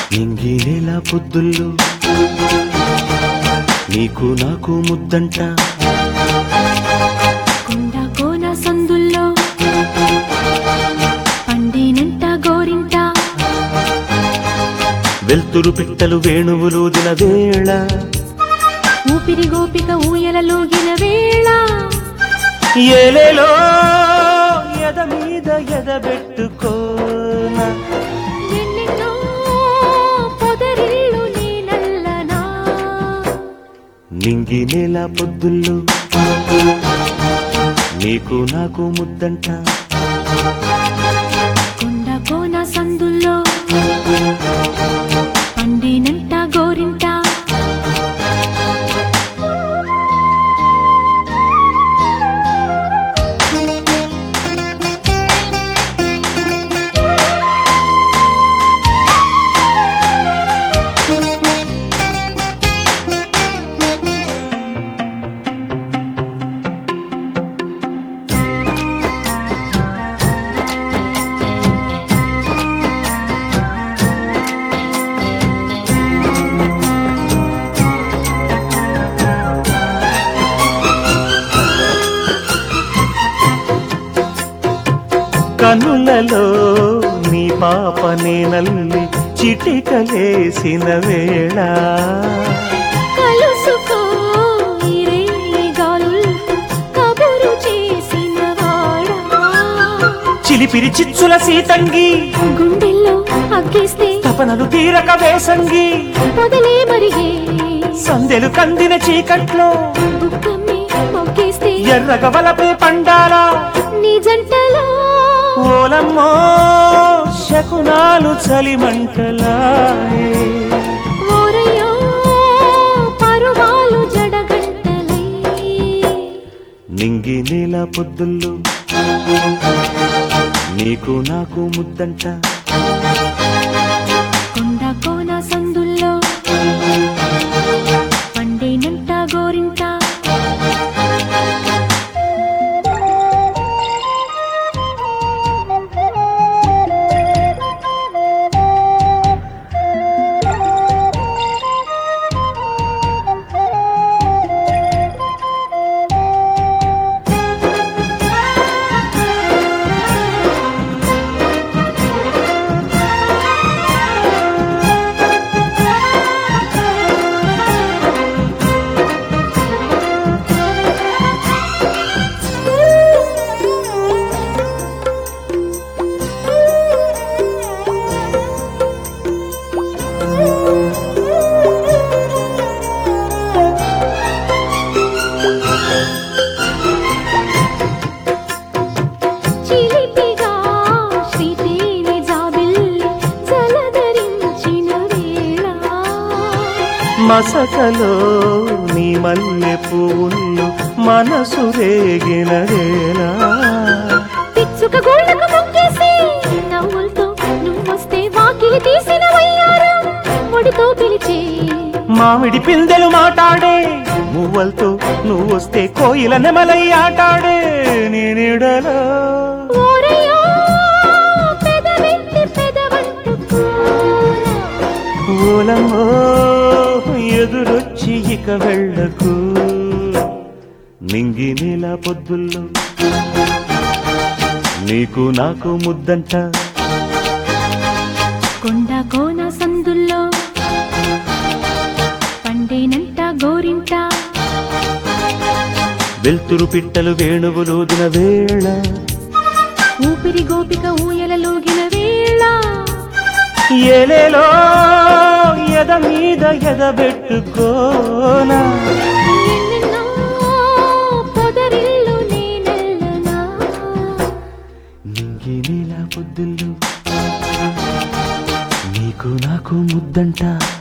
నింగి నేల పొద్దుల్లో నీకు నాకు ముద్దంట కొండ కోన సందుల్లో పండినంట గోరింట వెల్తురు పిట్టలు వేణువులూదిన వేళ ఊపిరి గోపిక ఊయలలోగిన వేళ ఏలేలో ఎద మీద ఎదబెట్టుకోన ఎన్నెన్నో పొదరిల్లు నేనల్లనా నింగి నేల పొద్దుల్లో నీకు నాకు ముద్దంట కొండ కోన సందుల్లో పండినంట గోరింట కనులలో నీ పాప నేనల్లి చిటికలేసిన వేళ కలుసుకో ఈ రేయి గాలులతో కబురు చేసిన వాడా చిలిపిరి చిచ్చుల సీతంగి గుండెల్లో అగ్గేస్తే తపనలు తీరక వేసంగి పొదలే మరిగే సందెలు కందిన చీకట్లో బుక్కమ్మి మొక్కేస్తే ఎర్రగ వలపే పండారా నీ జంటలో ఓలమ్మో శకునాలు చలిమంటలాయే ఓరయ్యో పరువాలు జడగంటలై నింగి నేల పొద్దుల్లో నీకు నాకు ముద్దంట కొండ కోన సందుల్లో పండేనంట గోరింట చిలిపిగా శ్రీదేవి జాబిల్లి జలధరించిన వేళ మసకలో నీ మల్లె పువ్వులు మనసు రేగినదేలా పిచ్చుక గోళ్ళకు మొక్కేసి నవ్వులతో నువ్వొస్తే వాకిలి తీసిన వయ్యారం ఒడితో పిలిచే మామిడి పిందెలు మాటాడే మువ్వలతో నువ్వొస్తే కోయిల నెమలై ఆటాడే నేనిడలో ఓరయ్యో పెదవెత్తి పెదవంటుకోరా. ఓలమ్మో ఎదురొచ్చి ఇక వెళ్ళకు నింగి నీల పొద్దుల్లో నీకు నాకు ముద్దంట కొండ కోన సందుల్లో పండేనంట గోరింట వెల్తురు పిట్టలు వేణువులూదిన వేళ ఊపిరి గోపిక ఊయలలోగిన వేళ ఏలేలో ఎద మీద ఎదబెట్టుకోనా ఎన్నెన్నో పొదరిల్లు నేనెల్లనా నింగి నీల పొద్దుల్లో నీకు నాకు ముద్దంట